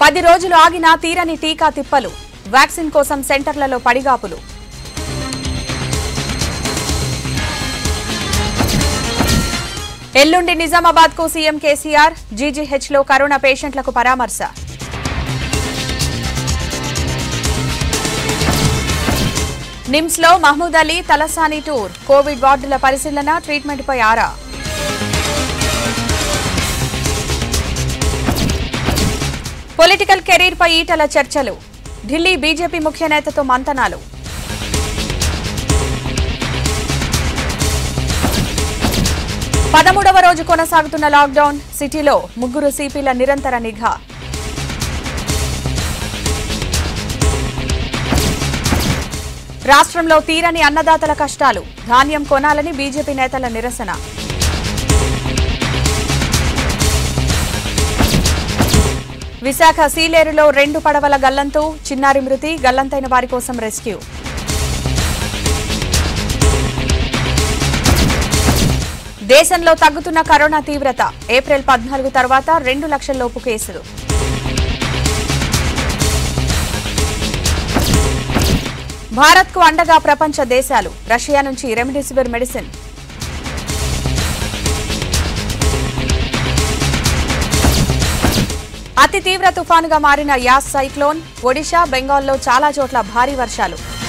పది రోజులు ఆగినా తీరని టీకా తిప్పలు వ్యాక్సిన్ కోసం సెంటర్లలో పడిగాపులు ఎల్లుండి నిజామాబాద్ కు సీఎం కేసీఆర్ జీజీహెచ్ లో కరోనా పేషెంట్లకు పరామర్శ నిమ్స్ లో మహమూద్ అలీ తలసాని టూర్ కోవిడ్ వార్డుల పరిశీలన ట్రీట్మెంట్ పై ఆరా పొలిటికల్ కెరీర్ పై ఈటల చర్చలు ఢిల్లీ బీజేపీ ముఖ్య నేతతో మంతనాలు పదమూడవ రోజు కొనసాగుతున్న లాక్డౌన్ సిటీలో ముగ్గురు సిపిల నిరంతర నిఘా రాష్ట్రంలో తీరని అన్నదాతల కష్టాలు ధాన్యం కొనాలని బీజేపీ నేతల నిరసన విశాఖ సీలేరులో రెండు పడవల గల్లంతు చిన్నారి మృతి గల్లంతైన వారి కోసం రెస్క్యూ దేశంలో తగ్గుతున్న కరోనా తీవ్రత ఏప్రిల్ పద్నాలుగు తర్వాత రెండు లక్షల లోపు కేసులు భారత్కు అండగా ప్రపంచ దేశాలు రష్యా నుంచి రెమ్డెసివిర్ మెడిసిన్ అతి తీవ్ర తుఫానుగా మారిన యాస్ సైక్లోన్ ఒడిషా బెంగాల్లో చాలా చోట్ల భారీ వర్షాలు